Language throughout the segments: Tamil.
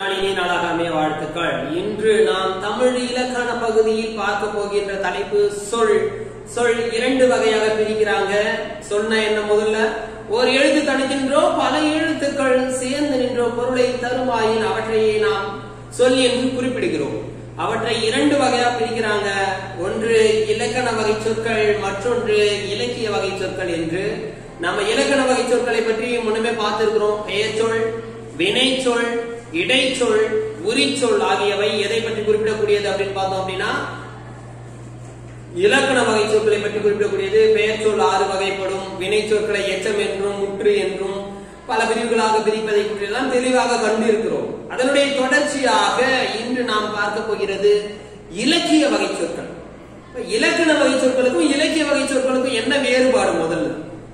இனி நாளாக அமைய வாழ்த்துக்கள் இன்று நாம் தமிழ் இலக்கண பகுதியில் பார்க்க போகின்ற தலைப்பு சொல் சொல் இரண்டு வகையாக பிரிக்கிறாங்க சொன்ன என்ன முதல்ல ஒரு எழுத்து தனிக்கின்றோ பல எழுத்துக்கள் சேர்ந்து நின்றோ பொருளை தருமாயின் அவற்றையே நாம் சொல் என்று குறிப்பிடுகிறோம் அவற்றை இரண்டு வகையா பிரிக்கிறாங்க ஒன்று இலக்கண வகை சொற்கள் மற்றொன்று இலக்கிய வகை சொற்கள் என்று நம்ம இலக்கண வகை சொற்களை பற்றி முன்னமே பார்த்திருக்கிறோம் பெயர்ச்சொல் வினைச்சொல் இடைச்சொல் உரிச்சொல் ஆகியவை எதை பற்றி குறிப்பிடக்கூடியது அப்படின்னு பார்த்தோம் அப்படின்னா இலக்கண வகை சொற்களை பற்றி குறிப்பிடக்கூடியது பெயர் சொல் ஆறு வகைப்படும் வினை சொற்களை எச்சம் என்றும் முற்று என்றும் பல பிரிவுகளாக பிரிப்பதை பற்றியெல்லாம் தெளிவாக கண்டிருக்கிறோம் அதனுடைய தொடர்ச்சியாக இன்று நாம் பார்க்க போகிறது இலக்கிய வகை சொற்கள் இப்ப இலக்கண வகை சொற்களுக்கும் இலக்கிய வகை சொற்களுக்கும் என்ன வேறுபாடு முதல்ல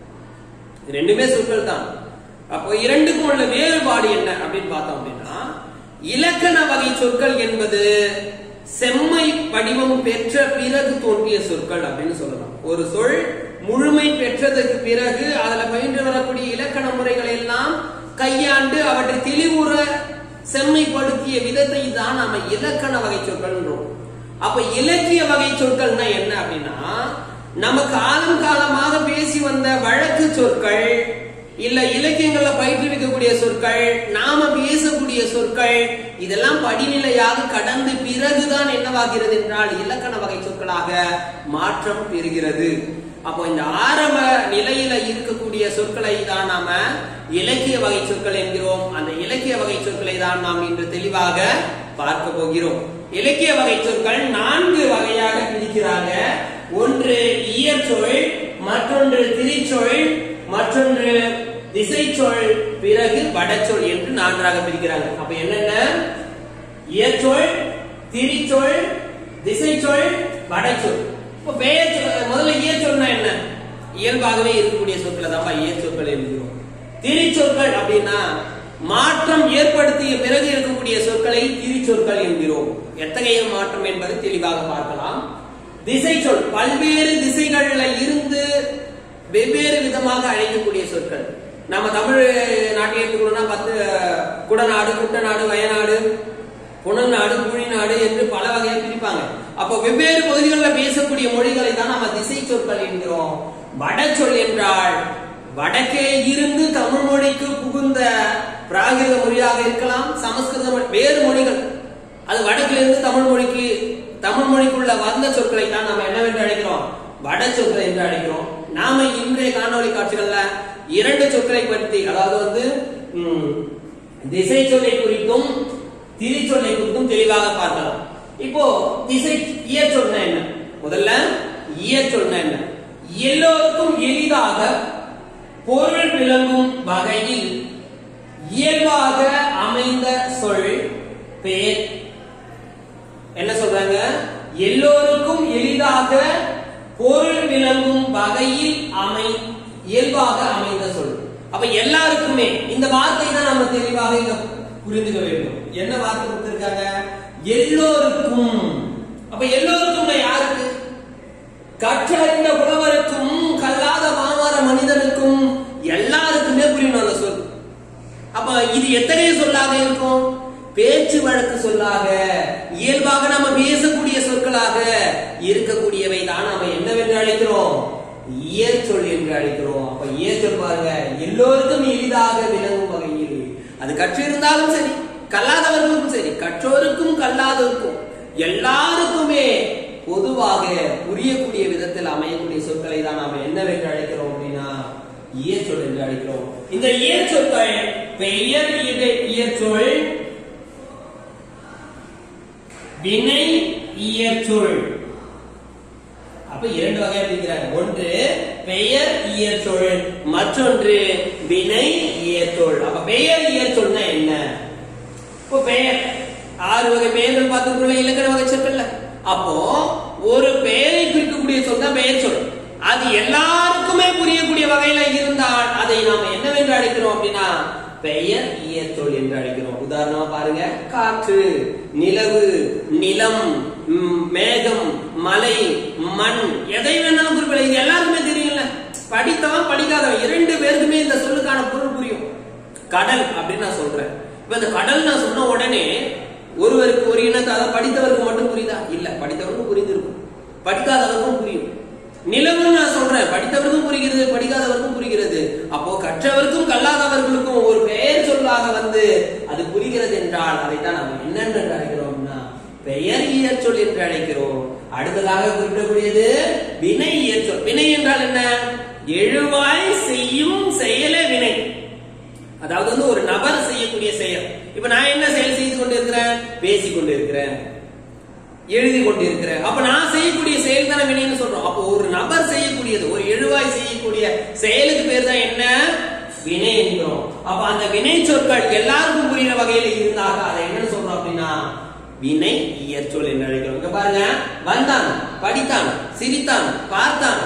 ரெண்டுமே சொற்கள் தான் அப்போ இரண்டுக்கும் உள்ள வேறுபாடு என்ன அப்படின்னு பார்த்தோம் அப்படின்னா இலக்கண வகை சொற்கள் என்பது செம்மை வடிவம் பெற்ற பிறகு தோன்றிய சொற்கள் அப்படின்னு சொல்லலாம் ஒரு சொல் முழுமை பெற்றதற்கு பிறகு அதுல பயின்று வரக்கூடிய இலக்கண முறைகளை எல்லாம் கையாண்டு அவற்றை தெளிவுற செம்மைப்படுத்திய விதத்தை தான் நாம இலக்கண வகை சொற்கள்ன்றோம் அப்ப இலக்கிய வகை சொற்கள்னா என்ன அப்படின்னா நம்ம காலம் காலமாக பேசி வந்த வழக்கு சொற்கள் இல்ல இலக்கியங்கள்ல பயிற்றுவிக்கக்கூடிய சொற்கள் நாம பேசக்கூடிய சொற்கள் இதெல்லாம் படிநிலையாக கடந்து பிறகுதான் என்னவாகிறது என்றால் இலக்கண வகை சொற்களாக மாற்றம் பெறுகிறது அப்போ இந்த ஆரம்ப நிலையில இருக்கக்கூடிய சொற்களை தான் நாம இலக்கிய வகை சொற்கள் என்கிறோம் அந்த இலக்கிய வகை சொற்களை தான் நாம் இன்று தெளிவாக பார்க்க போகிறோம் இலக்கிய வகை சொற்கள் நான்கு வகையாக பிரிக்கிறாங்க ஒன்று இயற்சொல் மற்றொன்று திரிச்சொல் மற்றொன்று திசைச்சொல் பிறகு வடச்சொல் என்று நான்காக பிரிக்கிறாங்க அப்ப என்னென்ன இயற்சொல் திரிச்சொல் திசைச்சொல் வடச்சொல் இப்ப பெயர் சொல் முதல்ல இயற்சொல்னா என்ன இயல்பாகவே இருக்கக்கூடிய சொற்களை தான் இயற்சொற்கள் என்கிறோம் திரிச்சொற்கள் அப்படின்னா மாற்றம் ஏற்படுத்திய பிறகு இருக்கக்கூடிய சொற்களை திரிச்சொற்கள் என்கிறோம் எத்தகைய மாற்றம் என்பது தெளிவாக பார்க்கலாம் திசை சொல் பல்வேறு திசைகள்ல இருந்து வெவ்வேறு விதமாக அழைக்கக்கூடிய சொற்கள் நம்ம தமிழ் நாட்டை எடுத்துக்கணும்னா பத்து குடநாடு குட்டநாடு வயநாடு புனநாடு குழிநாடு என்று பல வகையை பிரிப்பாங்க அப்போ வெவ்வேறு பகுதிகளில் பேசக்கூடிய மொழிகளை தான் நம்ம திசை சொற்கள் என்கிறோம் வடச்சொல் என்றால் வடக்கே இருந்து தமிழ் மொழிக்கு புகுந்த பிராகிருத மொழியாக இருக்கலாம் சமஸ்கிருத வேறு மொழிகள் அது வடக்கிலிருந்து தமிழ் மொழிக்கு தமிழ் மொழிக்குள்ள வந்த சொற்களை தான் நம்ம என்னவென்று அழைக்கிறோம் வட சொற்கள் என்று அழைக்கிறோம் நாம இன்றைய காணொலி காட்சிகள்ல இரண்டு சொற்களை பற்றி அதாவது வந்து திசை சொல்லை குறித்தும் திரிச்சொல்லை குறித்தும் தெளிவாக பார்க்கலாம் இப்போ திசை இயற்சொல்னா என்ன முதல்ல இயற்சொல்னா என்ன எல்லோருக்கும் எளிதாக பொருள் விளங்கும் வகையில் இயல்பாக அமைந்த சொல் பெயர் என்ன சொல்றாங்க எல்லோருக்கும் எளிதாக பொருள் விளங்கும் வகையில் அமை இயல்பாக அமைந்த சொல் அப்ப எல்லாருக்குமே இந்த வார்த்தை தான் நம்ம தெளிவாக இங்க புரிந்துக்க வேண்டும் என்ன வார்த்தை கொடுத்திருக்காங்க எல்லோருக்கும் அப்ப எல்லோருக்கும் யாருக்கு கற்றறிந்த புலவருக்கும் கல்லாத மாமர மனிதனுக்கும் எல்லாருக்குமே புரியணும் அந்த சொல் அப்ப இது எத்தகைய சொல்லாக இருக்கும் பேச்சு வழக்கு சொல்லாக இயல்பாக நம்ம பேசக்கூடிய சொற்களாக இருக்கக்கூடியவை தான் நாம என்னவென்று அழைக்கிறோம் இயற்சொல் என்று அழைக்கிறோம் அப்ப இயற்சொல் பாருங்க எல்லோருக்கும் எளிதாக விளங்கும் வகையில் அது கற்றிருந்தாலும் சரி கல்லாதவர்களுக்கும் சரி கற்றோருக்கும் கல்லாதவருக்கும் எல்லாருக்குமே பொதுவாக புரியக்கூடிய விதத்தில் அமையக்கூடிய சொற்களை தான் நாம என்னவென்று அழைக்கிறோம் அப்படின்னா இயற்சொல் என்று அழைக்கிறோம் இந்த இயற்சொற்கள் பெயர் இயற்சொல் வினை இயற்சொல் அப்ப இரண்டு வகையா பிரிக்கிறாங்க ஒன்று பெயர் இயற்சொல் மற்றொன்று வினை இயற்சொல் அப்ப பெயர் இயற்சொல்னா என்ன இப்போ பெயர் ஆறு வகை பெயர்கள் பார்த்துக்குள்ள இலக்கண வகை சொற்கள்ல அப்போ ஒரு பெயரை குறிக்கக்கூடிய சொல் தான் பெயர் சொல் அது எல்லாருக்குமே புரியக்கூடிய வகையில இருந்தால் அதை நாம என்னவென்று அழைக்கிறோம் அப்படின்னா பெயர் இயற்சொல் என்று அழைக்கிறோம் உதாரணமா பாருங்க காற்று நிலவு நிலம் மேகம் மலை மண் எதை வேணாலும் குறிப்பிட இது எல்லாருக்குமே தெரியும்ல படித்தவன் படிக்காதவன் இரண்டு பேருக்குமே இந்த சொல்லுக்கான பொருள் புரியும் கடல் அப்படின்னு நான் சொல்றேன் இப்ப இந்த கடல் நான் சொன்ன உடனே ஒருவருக்கு ஒரு இனத்தை அதை படித்தவருக்கு மட்டும் புரியுதா இல்ல படித்தவருக்கும் புரிந்திருக்கும் படிக்காதவருக்கும் புரியும் நிலவுன்னு நான் சொல்றேன் படித்தவருக்கும் புரிகிறது படிக்காதவருக்கும் புரிகிறது அப்போ கற்றவருக்கும் கல்லாதவர்களுக்கும் ஒரு பெயர் சொல்லாக வந்து அது புரிகிறது என்றால் அதைத்தான் நாம் என்னென்று அழைக்கிறோம்னா பெயர் இயற்சொல் என்று அழைக்கிறோம் அடுத்ததாக குறிப்பிடக்கூடியது வினை இயற்சொல் வினை என்றால் என்ன எழுவாய் செய்யும் செயலே வினை அதாவது வந்து ஒரு நபர் செய்யக்கூடிய செயல் இப்ப நான் என்ன செயல் செய்து கொண்டிருக்கிறேன் பேசிக் கொண்டிருக்கிறேன் எழுதி கொண்டிருக்கிறேன் அப்ப நான் செய்யக்கூடிய செயல் தானே வினைன்னு சொல்றோம் அப்போ ஒரு நபர் செய்யக்கூடியது ஒரு எழுவாய் செய்யக்கூடிய செயலுக்கு பேர் தான் என்ன வினை என்கிறோம் அப்ப அந்த வினை சொற்கள் எல்லாருக்கும் புரியுற வகையில இருந்தாக அதை என்னன்னு சொல்றோம் அப்படின்னா வினை இயற்சொல் என்று அழைக்கிறோம் இங்க பாருங்க வந்தான் படித்தான் சிரித்தான் பார்த்தான்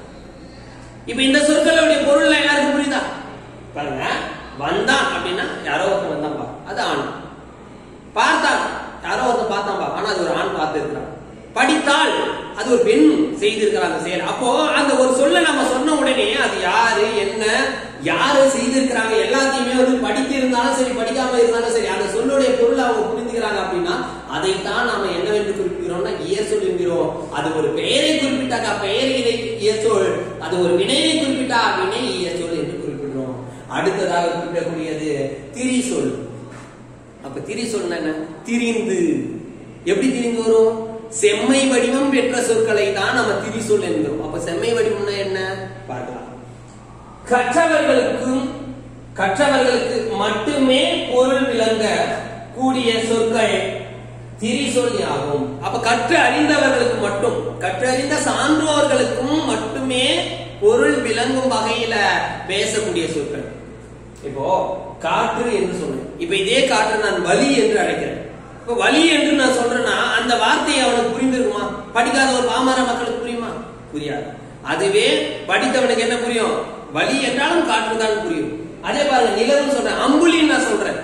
இப்ப இந்த சொற்களுடைய பொருள் எல்லாருக்கும் புரியுதா பாருங்க வந்தான் அப்படின்னா யாரோ ஒருத்தன் வந்தான்பா அது ஆண் பார்த்தான் யாரோ ஒருத்தன் பார்த்தான்பா ஆனா அது ஒரு ஆண் பார்த்திருக்கிறான் படித்தாள் அது ஒரு பெண் செய்திருக்கிற அந்த செயல் அப்போ அந்த ஒரு சொல்ல நம்ம சொன்ன உடனே அது யாரு என்ன யாரு செய்திருக்கிறாங்க எல்லாத்தையுமே வந்து படித்து இருந்தாலும் சரி படிக்காம இருந்தாலும் சரி அந்த சொல்லுடைய பொருள் அவங்க புரிஞ்சுக்கிறாங்க அப்படின்னா அதைத்தான் நாம என்னவென்று குறிப்பிடுகிறோம்னா இயற்சொல் என்கிறோம் அது ஒரு பெயரை குறிப்பிட்டாக்கா பெயர் இணை இயற்சொல் அது ஒரு வினையை குறிப்பிட்டா வினை இயற்சொல் என்று குறிப்பிடுறோம் அடுத்ததாக குறிப்பிடக்கூடியது திரி சொல் அப்ப திரி சொன்ன என்ன திரிந்து எப்படி திரிந்து வரும் செம்மை வடிவம் பெற்ற சொற்களை தான் நம்ம திரி சொல் என்கிறோம் அப்ப செம்மை வடிவம்னா என்ன பார்க்கலாம் கற்றவர்களுக்கும் கற்றவர்களுக்கு மட்டுமே பொருள் விளங்க கூடிய சொற்கள் திரிசொல் ஆகும் அப்ப கற்று அறிந்தவர்களுக்கு மட்டும் கற்றறிந்த சான்றோர்களுக்கும் மட்டுமே பொருள் விளங்கும் வகையில பேசக்கூடிய சொற்கள் இப்போ காற்று என்று சொன்னேன் இப்ப இதே காற்று நான் வலி என்று அழைக்கிறேன் இப்ப வலி என்று நான் சொல்றேன்னா அந்த வார்த்தையை அவனுக்கு புரிந்திருக்குமா படிக்காத ஒரு பாமர மக்களுக்கு புரியுமா புரியாது அதுவே படித்தவனுக்கு என்ன புரியும் வலி என்றாலும் காற்று தான் புரியும் அதே பாருங்க நிலவுன்னு சொல்றேன் அம்புலின்னு நான் சொல்றேன்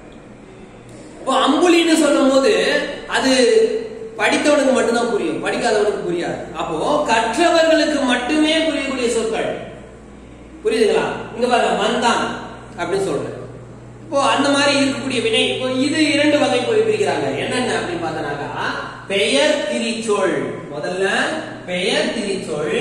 இப்போ அம்புலின்னு சொல்லும் போது அது படித்தவனுக்கு மட்டும்தான் புரியும் படிக்காதவனுக்கு புரியாது அப்போ கற்றவர்களுக்கு மட்டுமே புரியக்கூடிய சொற்கள் புரியுதுங்களா இங்க பாருங்க வந்தான் அப்படின்னு சொல்றேன் இப்போ அந்த மாதிரி இருக்கக்கூடிய வினை இப்போ இது இரண்டு வகை போய் பிரிக்கிறாங்க என்னென்ன அப்படின்னு பார்த்தனாக்கா பெயர் திரிச்சொல் முதல்ல பெயர் திரிச்சொல்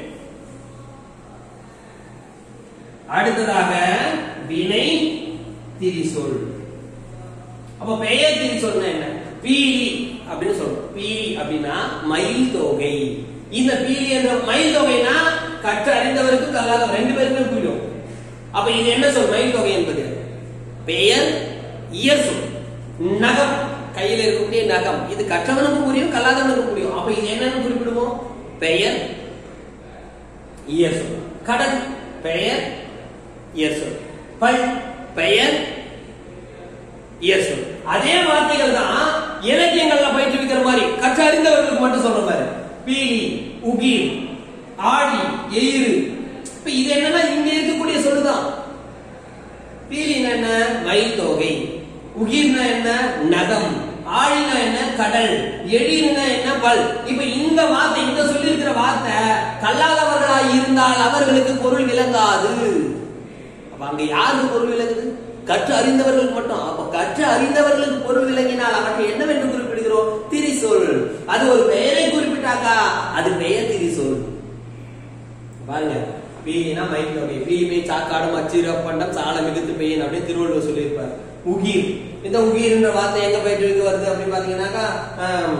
அடுத்ததாக வினை திரிசொல் அப்ப பெயர் திரிசொல்னா என்ன பீலி அப்படின்னு சொல்றோம் பீலி அப்படின்னா மயில் தொகை இந்த பீலி என்ற மயில் தொகைனா கற்று அறிந்தவருக்கு கல்லாத ரெண்டு பேருக்குமே புரியும் அப்ப இது என்ன சொல் மயில் தொகை என்பது பெயர் இயற் சொல் நகம் கையில் இருக்கக்கூடிய நகம் இது கற்றவனுக்கும் புரியும் கல்லாதவனுக்கும் புரியும் அப்ப இது என்னன்னு குறிப்பிடுவோம் பெயர் இயற் சொல் கடல் பெயர் இயற் சொல் பல் பெயர் இயற் சொல் அதே வார்த்தைகள் தான் இலக்கியங்கள்ல பயிற்றுவிக்கிற மாதிரி கற்றறிந்தவர்களுக்கு மட்டும் சொல்ற மாதிரி பீலி உகிர் ஆடி எயிறு இப்ப இது என்னன்னா இங்க இருக்கக்கூடிய சொல்லுதான் பீலினா என்ன மயில் தொகை உகிர்னா என்ன நகம் ஆழினா என்ன கடல் எழில்னா என்ன பல் இப்ப இந்த வார்த்தை இந்த சொல்லி இருக்கிற வார்த்தை கல்லாதவர்களாய் இருந்தால் அவர்களுக்கு பொருள் விளங்காது அப்ப அங்க யாருக்கு பொருள் விளங்குது கற்று அறிந்தவர்களுக்கு மட்டும் அப்ப கற்று அறிந்தவர்களுக்கு பொருள் விளங்கினால் அவற்றை என்னவென்று குறிப்பிடுகிறோம் திரிசொல் அது ஒரு பெயரை குறிப்பிட்டாக்கா அது பெயர் திரிசொல் பாருங்க பீனா மயில் தொகை பீமை சாக்காடு மச்சிர பண்டம் சால மிகுத்து பெய்யன் அப்படின்னு திருவள்ளுவர் சொல்லியிருப்பார் உகீர் இந்த உகீர்ன்ற வார்த்தை எங்க போயிட்டு வருது அப்படின்னு பாத்தீங்கன்னாக்கா ஆம்,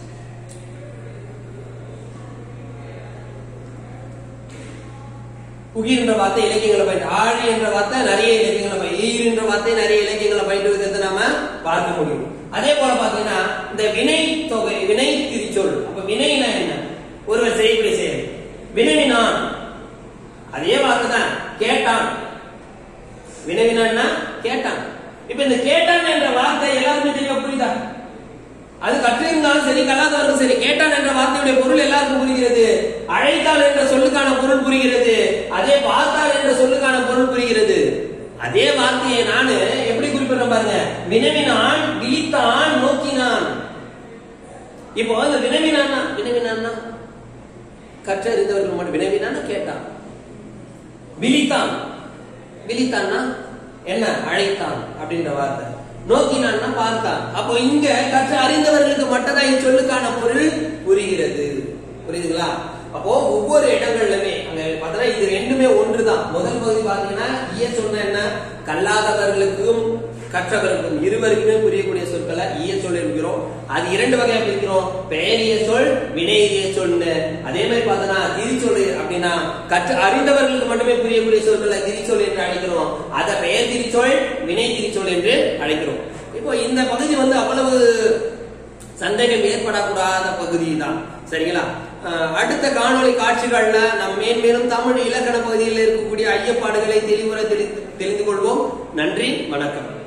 உகிர் என்ற வார்த்தை இலக்கியங்களை பயின்று ஆழி என்ற வார்த்தை நிறைய இலக்கியங்களை பயிர் ஈர் என்ற வார்த்தை நிறைய இலக்கியங்களை பயின்று இருக்கிறத நாம பார்க்க முடியும் அதே போல பாத்தீங்கன்னா இந்த வினை தொகை வினை திரிச்சொல் அப்ப வினைனா என்ன ஒருவர் செய்யக்கூடிய செயல் வினவினான் அதே வார்த்தை தான் கேட்டான் வினவினான்னா கேட்டான் இப்ப இந்த கேட்டான் என்ற வார்த்தை எல்லாருமே தெளிவா புரியுதா அது கற்றிருந்தாலும் சரி கல்லாதவர்களும் சரி கேட்டான் என்ற வார்த்தையுடைய பொருள் எல்லாருக்கும் புரிகிறது அழைத்தாள் என்ற சொல்லுக்கான பொருள் புரிகிறது அதே பார்த்தாள் என்ற சொல்லுக்கான பொருள் புரிகிறது அதே வார்த்தையை நானு எப்படி குறிப்பிடுறேன் பாருங்க வினவினான் விழித்தான் நோக்கினான் இப்போ அந்த வினவினான்னா வினவினான்னா கற்றறிந்தவர்கள் மட்டும் வினவினான்னா கேட்டான் விழித்தான் விழித்தான்னா என்ன அழைத்தான் அப்படின்ற வார்த்தை நோக்கினான்னா பார்த்தான் அப்போ இங்க கற்று அறிந்தவர்களுக்கு மட்டும்தான் இந்த சொல்லுக்கான பொருள் புரிகிறது புரியுதுங்களா அப்போ ஒவ்வொரு இடங்கள்லுமே அங்க பார்த்தா இது ரெண்டுமே ஒன்றுதான் முதல் பகுதி பாத்தீங்கன்னா ஈய சொன்ன என்ன கல்லாதவர்களுக்கும் கற்றவர்களுக்கும் இருவருக்குமே புரியக்கூடிய சொற்களை ஈய சொல் என்கிறோம் அது இரண்டு வகையா பிரிக்கிறோம் பெயரிய சொல் வினையிய சொல்னு அதே மாதிரி பார்த்தோன்னா திரிச்சொல் அப்படின்னா கற்று அறிந்தவர்களுக்கு மட்டுமே புரியக்கூடிய சொற்களை திரிச்சொல் என்று அழைக்கிறோம் அதை பெயர் திரிச்சொல் வினை திரிச்சொல் என்று அழைக்கிறோம் இப்போ இந்த பகுதி வந்து அவ்வளவு சந்தேகம் ஏற்படக்கூடாத பகுதி தான் சரிங்களா அஹ் அடுத்த காணொளி காட்சிகள்ல நம் மேன்மேலும் தமிழ் இலக்கண பகுதியில் இருக்கக்கூடிய ஐயப்பாடுகளை தெளிவுற தெரிந்து தெரிந்து கொள்வோம் நன்றி வணக்கம்